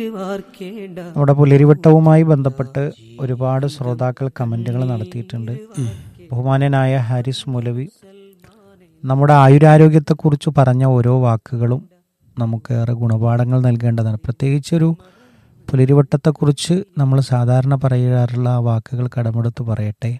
നമ്മുടെ പുലരിവട്ടവുമായി ബന്ധപ്പെട്ട് ഒരുപാട് ശ്രോതാക്കൾ കമൻറ്റുകൾ നടത്തിയിട്ടുണ്ട് ബഹുമാനനായ ഹാരിസ് മുലവി നമ്മുടെ ആയുരാരോഗ്യത്തെക്കുറിച്ച് പറഞ്ഞ ഓരോ വാക്കുകളും നമുക്കേറെ ഗുണപാഠങ്ങൾ നൽകേണ്ടതാണ് പ്രത്യേകിച്ചൊരു പുലരിവട്ടത്തെക്കുറിച്ച് നമ്മൾ സാധാരണ പറയാറുള്ള ആ വാക്കുകൾ കടമെടുത്ത് പറയട്ടെ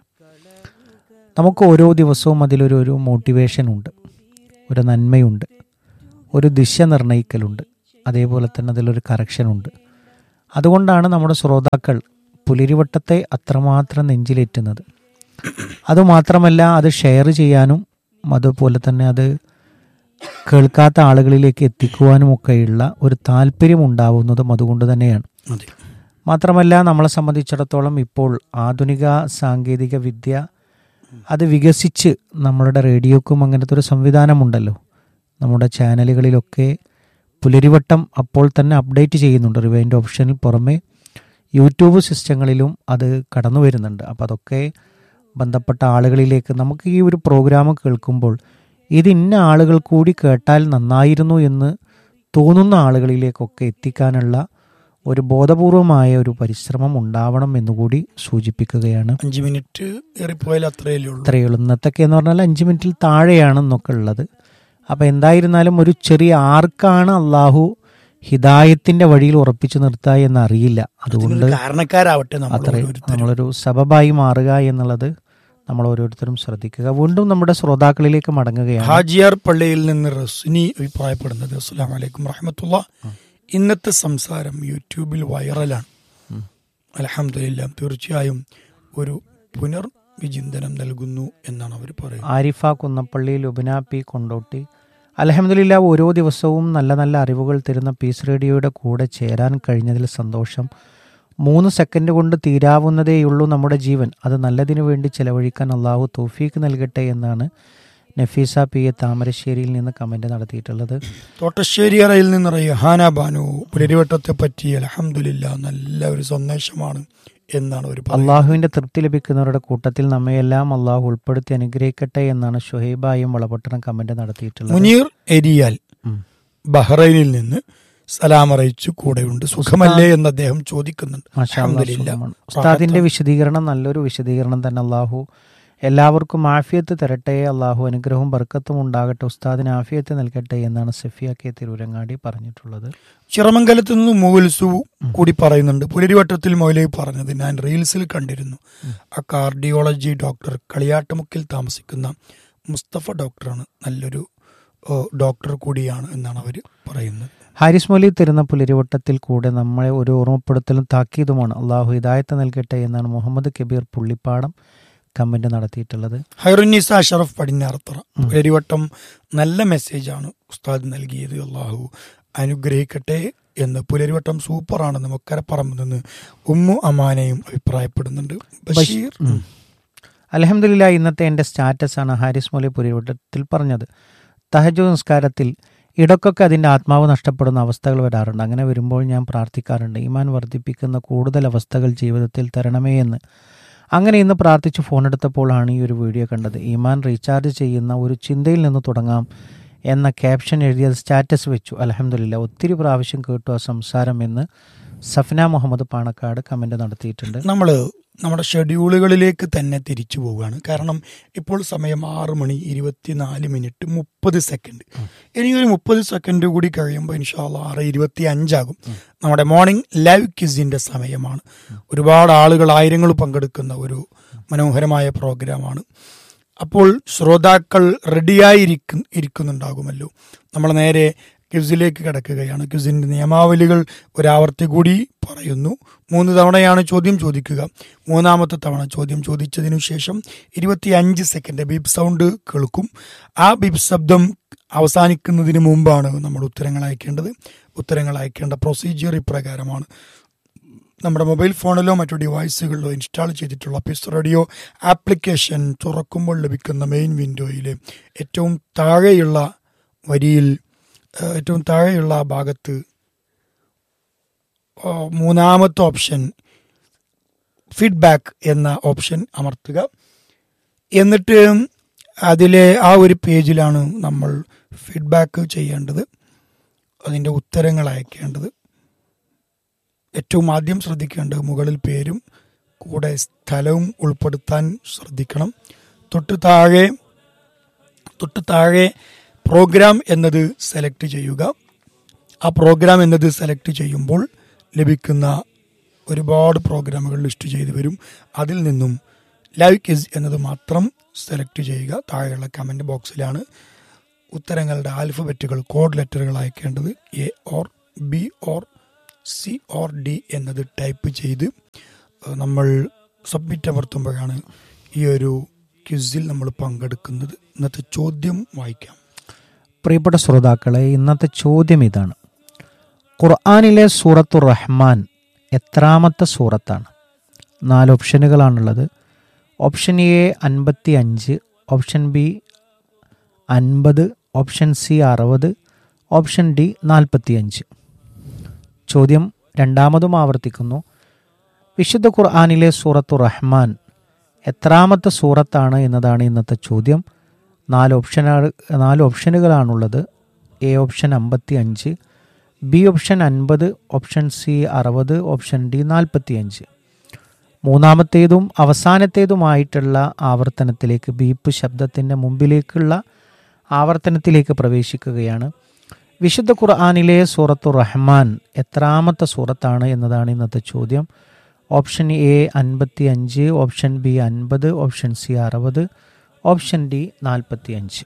നമുക്ക് ഓരോ ദിവസവും അതിലൊരു ഒരു മോട്ടിവേഷൻ ഉണ്ട് ഒരു നന്മയുണ്ട് ഒരു ദിശ നിർണ്ണയിക്കലുണ്ട് അതേപോലെ തന്നെ അതിലൊരു കറക്ഷനുണ്ട് അതുകൊണ്ടാണ് നമ്മുടെ ശ്രോതാക്കൾ പുലരിവട്ടത്തെ അത്രമാത്രം നെഞ്ചിലേറ്റുന്നത് അതുമാത്രമല്ല അത് ഷെയർ ചെയ്യാനും അതുപോലെ തന്നെ അത് കേൾക്കാത്ത ആളുകളിലേക്ക് എത്തിക്കുവാനുമൊക്കെയുള്ള ഒരു താല്പര്യം ഉണ്ടാവുന്നതും അതുകൊണ്ട് തന്നെയാണ് അതെ മാത്രമല്ല നമ്മളെ സംബന്ധിച്ചിടത്തോളം ഇപ്പോൾ ആധുനിക സാങ്കേതിക വിദ്യ അത് വികസിച്ച് നമ്മളുടെ റേഡിയോക്കും അങ്ങനത്തെ ഒരു സംവിധാനമുണ്ടല്ലോ നമ്മുടെ ചാനലുകളിലൊക്കെ പുലരിവട്ടം അപ്പോൾ തന്നെ അപ്ഡേറ്റ് ചെയ്യുന്നുണ്ട് റിവൈൻഡ് ഓപ്ഷനിൽ പുറമെ യൂട്യൂബ് സിസ്റ്റങ്ങളിലും അത് കടന്നു വരുന്നുണ്ട് അപ്പോൾ അതൊക്കെ ബന്ധപ്പെട്ട ആളുകളിലേക്ക് നമുക്ക് ഈ ഒരു പ്രോഗ്രാം കേൾക്കുമ്പോൾ ഇത് ഇന്ന ആളുകൾ കൂടി കേട്ടാൽ നന്നായിരുന്നു എന്ന് തോന്നുന്ന ആളുകളിലേക്കൊക്കെ എത്തിക്കാനുള്ള ഒരു ബോധപൂർവമായ ഒരു പരിശ്രമം ഉണ്ടാവണം എന്നുകൂടി സൂചിപ്പിക്കുകയാണ് അഞ്ച് മിനിറ്റ് ഏറിപ്പോയാൽ അത്രയല്ലേ ഉള്ളൂ ഇത്രയുള്ളൂ ഇന്നത്തൊക്കെ എന്ന് പറഞ്ഞാൽ അഞ്ച് മിനിറ്റിൽ താഴെയാണെന്നൊക്കെ ഉള്ളത് അപ്പം എന്തായിരുന്നാലും ഒരു ചെറിയ ആർക്കാണ് അള്ളാഹു ഹിദായത്തിന്റെ വഴിയിൽ ഉറപ്പിച്ചു നിർത്തുക എന്നറിയില്ല അതുകൊണ്ട് ഇതിനൊരു കാരണക്കാരാവട്ടെ നമ്മൾ അത്ര ഓരോരുത്തരും നമ്മളൊരു സബബായി മാറുക എന്നുള്ളത് നമ്മൾ ഓരോരുത്തരും ശ്രദ്ധിക്കുക വീണ്ടും നമ്മുടെ ശ്രോതാക്കളിലേക്ക് മടങ്ങുകയാണ് ഹാജിയാർ പള്ളിയിൽ നിന്ന് റസ്നി അഭിപ്രായപ്പെടുന്നത് അസ്സലാം വലൈക്കും റഹമത്തുള്ള ഇന്നത്തെ സംസാരം യൂട്യൂബിൽ വൈറലാണ് അലഹമില്ല തീർച്ചയായും ഒരു പുനർവിചിന്തനം നൽകുന്നു എന്നാണ് അവർ പറയുന്നത് ആരിഫ കുന്നപ്പള്ളി ലുബന പി കൊണ്ടോട്ടി അലഹമില്ല ഓരോ ദിവസവും നല്ല നല്ല അറിവുകൾ തരുന്ന പീസ് റേഡിയോയുടെ കൂടെ ചേരാൻ കഴിഞ്ഞതിൽ സന്തോഷം മൂന്ന് സെക്കൻഡ് കൊണ്ട് തീരാവുന്നതേയുള്ളൂ നമ്മുടെ ജീവൻ അത് നല്ലതിനു വേണ്ടി ചെലവഴിക്കാൻ അള്ളാഹു തൗഫീക്ക് നൽകട്ടെ എന്നാണ് നഫീസ പി എ താമരശ്ശേരിയിൽ നിന്ന് കമന്റ് നടത്തിയിട്ടുള്ളത് തോട്ടശ്ശേരി അറയിൽ നിന്ന് റയ്ഹാന ബാനു പുലരിവട്ടത്തെ പറ്റി അലഹമില്ല നല്ല ഒരു സന്ദേശമാണ് എന്നാണ് അവർ പറയുന്നത് അള്ളാഹുവിന്റെ തൃപ്തി ലഭിക്കുന്നവരുടെ കൂട്ടത്തിൽ നമ്മയെല്ലാം അള്ളാഹു ഉൾപ്പെടുത്തി അനുഗ്രഹിക്കട്ടെ എന്നാണ് ഷുഹൈബായും വളപട്ടണം കമന്റ് നടത്തിയിട്ടുള്ളത് മുനീർ എരിയാൽ ഉം. ബഹ്റൈനിൽ നിന്ന് സലാം അറിയിച്ചു കൂടെയുണ്ട് സുഖമല്ലേ എന്ന് അദ്ദേഹം ചോദിക്കുന്നുണ്ട് മാഷാ അല്ലാ, അൽഹംദുലില്ലാ. സുഖമാണ്. ഉസ്താദിന്റെ വിശദീകരണം നല്ലൊരു വിശദീകരണം തന്നെ അള്ളാഹു എല്ലാവർക്കും ആഫിയത്ത് തരട്ടെ അള്ളാഹു അനുഗ്രഹവും ബർക്കത്തും ഉണ്ടാകട്ടെ ഉസ്താദിന് ആഫിയത്ത് നൽകട്ടെ എന്നാണ് സഫിയ കെ തിരൂരങ്ങാടി പറഞ്ഞിട്ടുള്ളത് ചിറമംഗലത്ത് നിന്ന് മുഗൽസു കൂടി പറയുന്നുണ്ട് പുലരിവട്ടത്തിൽ മൊയിലേ പറഞ്ഞത് ഞാൻ റീൽസിൽ കണ്ടിരുന്നു ആ കാർഡിയോളജി ഡോക്ടർ കളിയാട്ടുമുക്കിൽ താമസിക്കുന്ന മുസ്തഫ ഡോക്ടറാണ് നല്ലൊരു ഓ, ഡോക്ടർ കൂടിയാണ് എന്നാണ് അവർ പറയുന്നത് ഹാരിസ് മൊലി തരുന്ന പുലരിവട്ടത്തിൽ കൂടെ നമ്മളെ ഒരു ഓർമ്മപ്പെടുത്തലും താക്കീതുമാണ് അള്ളാഹു ഹിദായത്ത് നൽകട്ടെ എന്നാണ് മുഹമ്മദ് കബീർ പുള്ളിപ്പാടം കമന്റ് നടത്തിയിട്ടുള്ളത് ഹൈറുന്നിസ അഷറഫ് പടിഞ്ഞാറത്തറ പുലരിവട്ടം നല്ല മെസ്സേജാണ് ഉസ്താദ് നൽകിയത് അള്ളാഹു അനുഗ്രഹിക്കട്ടെ എന്ന് പുലരിവട്ടം സൂപ്പറാണെന്ന് മൊക്കരപ്പറമ്പ് നിന്ന് ഉമ്മു അമാനയും അഭിപ്രായപ്പെടുന്നുണ്ട് ബഷീർ അലഹമില്ല ഇന്നത്തെ എൻ്റെ സ്റ്റാറ്റസാണ് ഹാരിസ് മൊലി പുലരിവട്ടത്തിൽ പറഞ്ഞത് തഹജു നിസ്കാരത്തിൽ ഇടയ്ക്കൊക്കെ അതിൻ്റെ ആത്മാവ് നഷ്ടപ്പെടുന്ന അവസ്ഥകൾ വരാറുണ്ട് അങ്ങനെ വരുമ്പോൾ ഞാൻ പ്രാർത്ഥിക്കാറുണ്ട് ഈമാൻ വർദ്ധിപ്പിക്കുന്ന കൂടുതൽ അവസ്ഥകൾ ജീവിതത്തിൽ തരണമേ എന്ന് അങ്ങനെ ഇന്ന് പ്രാർത്ഥിച്ച് ഫോൺ എടുത്തപ്പോഴാണ് ഈ ഒരു വീഡിയോ കണ്ടത് ഈമാൻ റീചാർജ് ചെയ്യുന്ന ഒരു ചിന്തയിൽ നിന്ന് തുടങ്ങാം എന്ന ക്യാപ്ഷൻ എഴുതിയത് സ്റ്റാറ്റസ് വെച്ചു അലഹമില്ല ഒത്തിരി പ്രാവശ്യം കേട്ടു ആ സംസാരം എന്ന് സഫ്ന മുഹമ്മദ് പാണക്കാട് കമൻ്റ് നടത്തിയിട്ടുണ്ട് നമ്മൾ നമ്മുടെ ഷെഡ്യൂളുകളിലേക്ക് തന്നെ തിരിച്ചു പോവുകയാണ് കാരണം ഇപ്പോൾ സമയം ആറ് മണി ഇരുപത്തിനാല് മിനിറ്റ് മുപ്പത് സെക്കൻഡ് ഇനി ഒരു മുപ്പത് സെക്കൻഡ് കൂടി കഴിയുമ്പോൾ ഇൻഷാല്ല ആറ് ഇരുപത്തി അഞ്ചാകും നമ്മുടെ മോർണിംഗ് ലൈവ് ക്വിസിന്റെ സമയമാണ് ഒരുപാട് ആളുകൾ ആയിരങ്ങൾ പങ്കെടുക്കുന്ന ഒരു മനോഹരമായ പ്രോഗ്രാമാണ് അപ്പോൾ ശ്രോതാക്കൾ റെഡിയായിരിക്കു ഇരിക്കുന്നുണ്ടാകുമല്ലോ നമ്മൾ നേരെ ക്വിസിലേക്ക് കിടക്കുകയാണ് ക്വിസിന്റെ നിയമാവലികൾ ഒരാവർത്തി കൂടി പറയുന്നു മൂന്ന് തവണയാണ് ചോദ്യം ചോദിക്കുക മൂന്നാമത്തെ തവണ ചോദ്യം ചോദിച്ചതിനു ശേഷം ഇരുപത്തിയഞ്ച് സെക്കൻഡ് ബീപ് സൗണ്ട് കേൾക്കും ആ ബീപ് ശബ്ദം അവസാനിക്കുന്നതിന് മുമ്പാണ് നമ്മൾ ഉത്തരങ്ങൾ അയക്കേണ്ടത് ഉത്തരങ്ങൾ അയക്കേണ്ട പ്രൊസീജിയർ ഇപ്രകാരമാണ് നമ്മുടെ മൊബൈൽ ഫോണിലോ മറ്റു ഡിവൈസുകളിലോ ഇൻസ്റ്റാൾ ചെയ്തിട്ടുള്ള പിസ് റേഡിയോ ആപ്ലിക്കേഷൻ തുറക്കുമ്പോൾ ലഭിക്കുന്ന മെയിൻ വിൻഡോയിലെ ഏറ്റവും താഴെയുള്ള വരിയിൽ ഏഹ്, ഏറ്റവും താഴെയുള്ള ആ ഭാഗത്ത് ഓ, മൂന്നാമത്തെ ഓപ്ഷൻ ഫീഡ്ബാക്ക് എന്ന ഓപ്ഷൻ അമർത്തുക എന്നിട്ട് അതിലെ ആ ഒരു പേജിലാണ് നമ്മൾ ഫീഡ്ബാക്ക് ചെയ്യേണ്ടത് അതിൻ്റെ ഉത്തരങ്ങൾ അയക്കേണ്ടത് ഏറ്റവും ആദ്യം ശ്രദ്ധിക്കേണ്ടത് മുകളിൽ പേരും കൂടെ സ്ഥലവും ഉൾപ്പെടുത്താൻ ശ്രദ്ധിക്കണം തൊട്ട് താഴെ തൊട്ട് താഴെ പ്രോഗ്രാം എന്നത് സെലക്ട് ചെയ്യുക ആ പ്രോഗ്രാം എന്നത് സെലക്ട് ചെയ്യുമ്പോൾ ലഭിക്കുന്ന ഒരുപാട് പ്രോഗ്രാമുകൾ ലിസ്റ്റ് ചെയ്ത് വരും അതിൽ നിന്നും ലൈവ് കിസ് എന്നത് മാത്രം സെലക്ട് ചെയ്യുക താഴെയുള്ള കമൻറ്റ് ബോക്സിലാണ് ഉത്തരങ്ങളുടെ ആൽഫബറ്റുകൾ കോഡ് ലെറ്ററുകൾ അയക്കേണ്ടത് A or B or C or D എന്നത് ടൈപ്പ് ചെയ്ത് ഏഹ്, നമ്മൾ സബ്മിറ്റ് അമർത്തുമ്പോഴാണ് ഈ ഒരു ക്വിസിൽ നമ്മൾ പങ്കെടുക്കുന്നത് ഇന്നത്തെ ചോദ്യം വായിക്കാം പ്രിയപ്പെട്ട ശ്രോതാക്കളെ ഇന്നത്തെ ചോദ്യം ഇതാണ് ഖുർആാനിലെ സൂറത്തു റഹ്മാൻ എത്രാമത്തെ സൂറത്താണ് നാല് ഓപ്ഷനുകളാണുള്ളത് ഓപ്ഷൻ എ അൻപത്തി അഞ്ച് ഓപ്ഷൻ ബി അൻപത് ഓപ്ഷൻ സി അറുപത് ഓപ്ഷൻ ഡി നാൽപ്പത്തി അഞ്ച് ചോദ്യം രണ്ടാമതും ആവർത്തിക്കുന്നു വിശുദ്ധ ഖുർആാനിലെ സൂറത്തു റഹ്മാൻ എത്രാമത്തെ സൂറത്താണ് എന്നതാണ് ഇന്നത്തെ ചോദ്യം നാല് ഓപ്ഷനാണ് നാല് ഓപ്ഷനുകളാണുള്ളത് എ ഓപ്ഷൻ അമ്പത്തി അഞ്ച് ബി ഓപ്ഷൻ അൻപത് ഓപ്ഷൻ സി അറുപത് ഓപ്ഷൻ ഡി നാൽപ്പത്തി അഞ്ച് മൂന്നാമത്തേതും അവസാനത്തേതുമായിട്ടുള്ള ആവർത്തനത്തിലേക്ക് ബീപ്പ് ശബ്ദത്തിൻ്റെ മുമ്പിലേക്കുള്ള ആവർത്തനത്തിലേക്ക് പ്രവേശിക്കുകയാണ് വിശുദ്ധ ഖുർആാനിലെ സൂറത്തു റഹ്മാൻ എത്രാമത്തെ സൂറത്താണ് എന്നതാണ് ഇന്നത്തെ ചോദ്യം ഓപ്ഷൻ എ അൻപത്തി അഞ്ച് ഓപ്ഷൻ ബി അൻപത് ഓപ്ഷൻ സി അറുപത് ഓപ്ഷൻ ഡി നാൽപ്പത്തി അഞ്ച്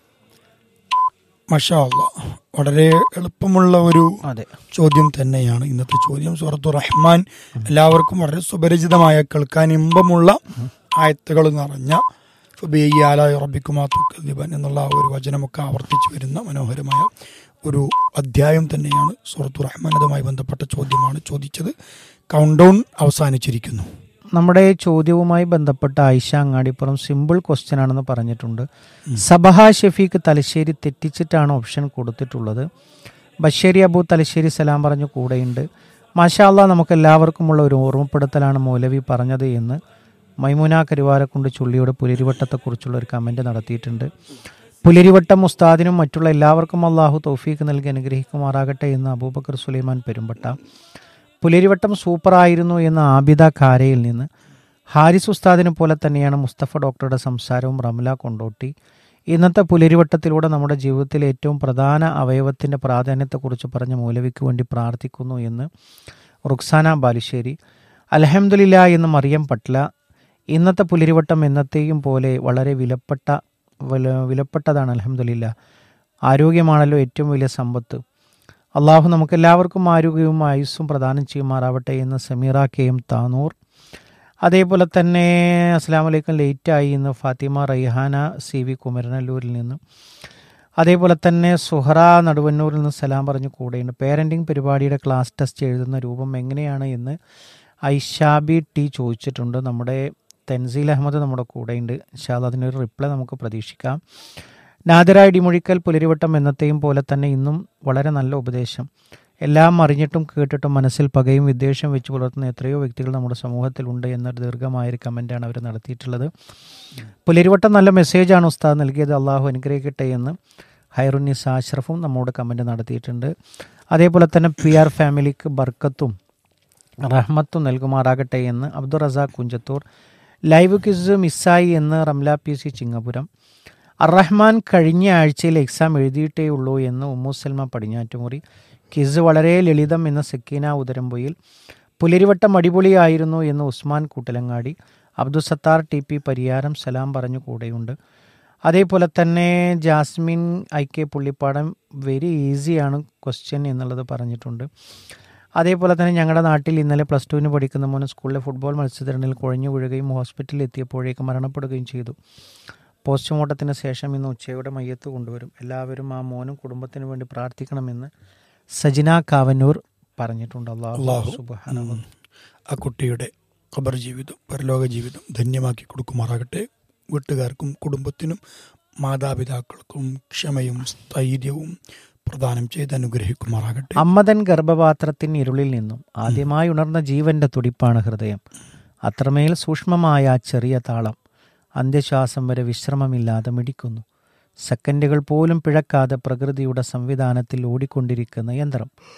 മഷാ അള്ളാ വളരെ എളുപ്പമുള്ള ഒരു അതെ ചോദ്യം തന്നെയാണ് ഇന്നത്തെ ചോദ്യം സൂറത്തു റഹ്മാൻ എല്ലാവർക്കും വളരെ സുപരിചിതമായ കേൾക്കാൻ ഇമ്പമുള്ള ആയത്തുകൾ നിറഞ്ഞ ഫബിയാലായ റബിക്കുമാത്തുക്കദിബൻ എന്നുള്ള ആ ഒരു വചനമൊക്കെ ആവർത്തിച്ചു വരുന്ന മനോഹരമായ ഒരു അധ്യായം തന്നെയാണ് സൂറത്തു റഹ്മാൻ അതുമായി ബന്ധപ്പെട്ട ചോദ്യമാണ് ചോദിച്ചത് കൗണ്ട് ഡൗൺ അവസാനിച്ചിരിക്കുന്നു നമ്മുടെ ചോദ്യവുമായി ബന്ധപ്പെട്ട ആയിഷ അങ്ങാടിപ്പുറം സിമ്പിൾ ക്വസ്റ്റ്യൻ ആണെന്ന് പറഞ്ഞിട്ടുണ്ട് സബഹ ഷെഫീഖ് തലശ്ശേരി തെറ്റിച്ചിട്ടാണ് ഓപ്ഷൻ കൊടുത്തിട്ടുള്ളത് ബഷേരി അബു തലശ്ശേരി സലാം പറഞ്ഞു കൂടെയുണ്ട് മാഷാല്ല നമുക്ക് എല്ലാവർക്കുമുള്ള ഒരു ഓർമ്മപ്പെടുത്തലാണ് മൗലവി പറഞ്ഞത് എന്ന് മൈമുന കരുവാരക്കുണ്ട് ചുള്ളിയോട് പുലരിവട്ടത്തെക്കുറിച്ചുള്ള ഒരു കമൻറ്റ് നടത്തിയിട്ടുണ്ട് പുലരിവട്ടം ഉസ്താദിനും മറ്റുള്ള എല്ലാവർക്കും അള്ളാഹു തൗഫീഖ് നൽകി അനുഗ്രഹിക്കുമാറാകട്ടെ എന്ന് അബൂബക്കർ സുലൈമാൻ പെരുമ്പട്ട പുലരിവട്ടം സൂപ്പറായിരുന്നു എന്ന ആബിദ കാരയിൽ നിന്ന് ഹാരിസ് ഉസ്താദിനെ പോലെ തന്നെയാണ് മുസ്തഫ ഡോക്ടറുടെ സംസാരവും റംല കൊണ്ടോട്ടി ഇന്നത്തെ പുലരിവട്ടത്തിലൂടെ നമ്മുടെ ജീവിതത്തിലെ ഏറ്റവും പ്രധാന അവയവത്തിൻ്റെ പ്രാധാന്യത്തെക്കുറിച്ച് പറഞ്ഞ മൗലവിക്ക് വേണ്ടി പ്രാർത്ഥിക്കുന്നു എന്ന് റുക്സാന ബാലുശ്ശേരി അലഹമുല്ല എന്ന് മറിയം പട്ല ഇന്നത്തെ പുലരിവട്ടം എന്നത്തെയും പോലെ വളരെ വിലപ്പെട്ട വില- വിലപ്പെട്ടതാണ് അലഹമുല്ല ആരോഗ്യമാണല്ലോ ഏറ്റവും വലിയ സമ്പത്ത് അള്ളാഹു നമുക്കെല്ലാവർക്കും ആരോഗ്യവും ആയുസ്സും പ്രദാനം ചെയ്യുമാറാവട്ടെ എന്ന് സമീറ കെ എം താനൂർ അതേപോലെ തന്നെ അസ്സാം വലൈക്കും ലേറ്റായി എന്ന് ഫാത്തിമ റൈഹാന സി വി കുമരനല്ലൂരിൽ നിന്ന് അതേപോലെ തന്നെ സുഹറ നടുവന്നൂരിൽ നിന്ന് സലാം പറഞ്ഞു കൂടെയുണ്ട് പേരൻറ്റിങ് പരിപാടിയുടെ ക്ലാസ് ടെസ്റ്റ് എഴുതുന്ന രൂപം എങ്ങനെയാണ് എന്ന് ഐഷാബി ടി ചോദിച്ചിട്ടുണ്ട് നമ്മുടെ തെൻസീൽ അഹമ്മദ് നമ്മുടെ കൂടെയുണ്ട് ഇൻഷാല് അതിനൊരു റിപ്ലൈ നമുക്ക് പ്രതീക്ഷിക്കാം നാദിറ ഇടിമൊഴിക്കൽ പുലരിവട്ടം എന്നത്തെയും പോലെ തന്നെ ഇന്നും വളരെ നല്ല ഉപദേശം എല്ലാം അറിഞ്ഞിട്ടും കേട്ടിട്ടും മനസ്സിൽ പകയും വിദ്വേഷം വെച്ച് പുലർത്തുന്ന എത്രയോ വ്യക്തികൾ നമ്മുടെ സമൂഹത്തിലുണ്ട് എന്നൊരു ദീർഘമായൊരു കമൻറ്റാണ് അവർ നടത്തിയിട്ടുള്ളത് പുലരിവട്ടം നല്ല മെസ്സേജാണ് ഉസ്താദ് നൽകിയത് അള്ളാഹു അനുഗ്രഹിക്കട്ടെ എന്ന് ഹൈറുന്നിസ അഷ്റഫും നമ്മോട് കമൻറ്റ് നടത്തിയിട്ടുണ്ട് അതേപോലെ തന്നെ പി ആർ ഫാമിലിക്ക് ബർക്കത്തും റഹ്മത്തും നൽകുമാറാകട്ടെ എന്ന് അബ്ദുൾ റസാഖ് കുഞ്ചത്തൂർ ലൈവ് ക്വിസ് മിസ്സായി എന്ന് റംല പി സി ചിങ്ങപുരം അറഹ്മാൻ കഴിഞ്ഞ ആഴ്ചയിൽ എക്സാം എഴുതിയിട്ടേ ഉള്ളൂ എന്ന് ഉമ്മു സൽമ പടിഞ്ഞാറ്റുമുറി ക്വിസ് വളരെ ലളിതം എന്ന സെക്കീന ഉദരമ്പൊയിൽ പുലരിവട്ടം അടിപൊളിയായിരുന്നു എന്ന് ഉസ്മാൻ കൂട്ടലങ്ങാടി അബ്ദുൽ സത്താർ ടി പി പരിയാരം സലാം പറഞ്ഞു കൂടെയുണ്ട് അതേപോലെ തന്നെ Jasmin I K Pullippadam very ഈസിയാണ് ക്വസ്റ്റ്യൻ എന്നുള്ളത് പറഞ്ഞിട്ടുണ്ട് അതേപോലെ തന്നെ ഞങ്ങളുടെ നാട്ടിൽ ഇന്നലെ പ്ലസ് ടുവിന് പഠിക്കുന്ന മോന് സ്കൂളിലെ ഫുട്ബോൾ മത്സരത്തിൽ കുഴഞ്ഞു വീഴുകയും ഹോസ്പിറ്റലിൽ എത്തിയപ്പോഴേക്ക് മരണപ്പെടുകയും ചെയ്തു പോസ്റ്റ്മോർട്ടത്തിന് ശേഷം ഇന്ന് ഉച്ചയോടെ മയ്യത്ത് കൊണ്ടുവരും എല്ലാവരും ആ മോനും കുടുംബത്തിനു വേണ്ടി പ്രാർത്ഥിക്കണമെന്ന് സജിന കാവന്നൂർ പറഞ്ഞിട്ടുണ്ട് അള്ളാഹു അള്ളാഹു സുബ്ഹാനഹു വ ഉം. ആ കുട്ടിയുടെ ഖബർ ജീവിതം പരലോക ജീവിതം ധന്യമാക്കി കൊടുക്കുമാറാകട്ടെ വീട്ടുകാർക്കും കുടുംബത്തിനും മാതാപിതാക്കൾക്കും ക്ഷമയും സ്ഥൈര്യവും പ്രദാനം ചെയ്ത് അനുഗ്രഹിക്കുമാറാകട്ടെ അമ്മതൻ ഗർഭപാത്രത്തിൻ ഇരുളിൽ നിന്നും ആദ്യമായി ഉണർന്ന ജീവന്റെ തുടിപ്പാണ് ഹൃദയം അത്രമേൽ സൂക്ഷ്മമായ ആ ചെറിയ താളം അന്ത്യശ്വാസം വരെ വിശ്രമമില്ലാതെ മിടിക്കുന്നു സെക്കൻഡുകൾ പോലും പിഴക്കാതെ പ്രകൃതിയുടെ സംവിധാനത്തിൽ ഓടിക്കൊണ്ടിരിക്കുന്ന യന്ത്രം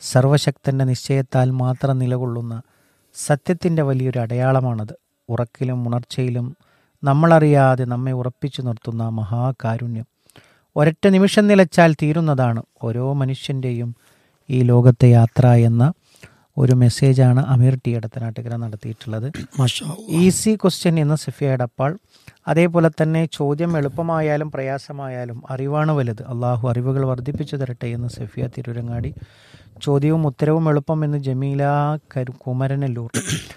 സർവശക്തൻ്റെ നിശ്ചയത്താൽ മാത്രം നിലകൊള്ളുന്ന സത്യത്തിൻ്റെ വലിയൊരു അടയാളമാണത് ഉറക്കിലും ഉണർച്ചയിലും നമ്മളറിയാതെ നമ്മെ ഉറപ്പിച്ചു നിർത്തുന്ന മഹാകാരുണ്യം ഒരൊറ്റ നിമിഷം നിലച്ചാൽ തീരുന്നതാണ് ഓരോ മനുഷ്യൻ്റെയും ഈ ലോകത്തെ യാത്ര എന്ന ഒരു മെസ്സേജാണ് അമീർ ടി എടത്തനാട്ടുകര നടത്തിയിട്ടുള്ളത് മാഷാ ഈസി ക്വസ്റ്റ്യൻ എന്ന സഫിയ എടപ്പാൾ അതേപോലെ തന്നെ ചോദ്യം എളുപ്പമായാലും പ്രയാസമായാലും അറിവാണ് വലുത് അള്ളാഹു അറിവുകൾ വർദ്ധിപ്പിച്ചു തരട്ടെ എന്ന് സഫിയ തിരുരങ്ങാടി ചോദ്യവും ഉത്തരവും എളുപ്പം എന്ന് ജമീല കരു കുമരനല്ലൂർ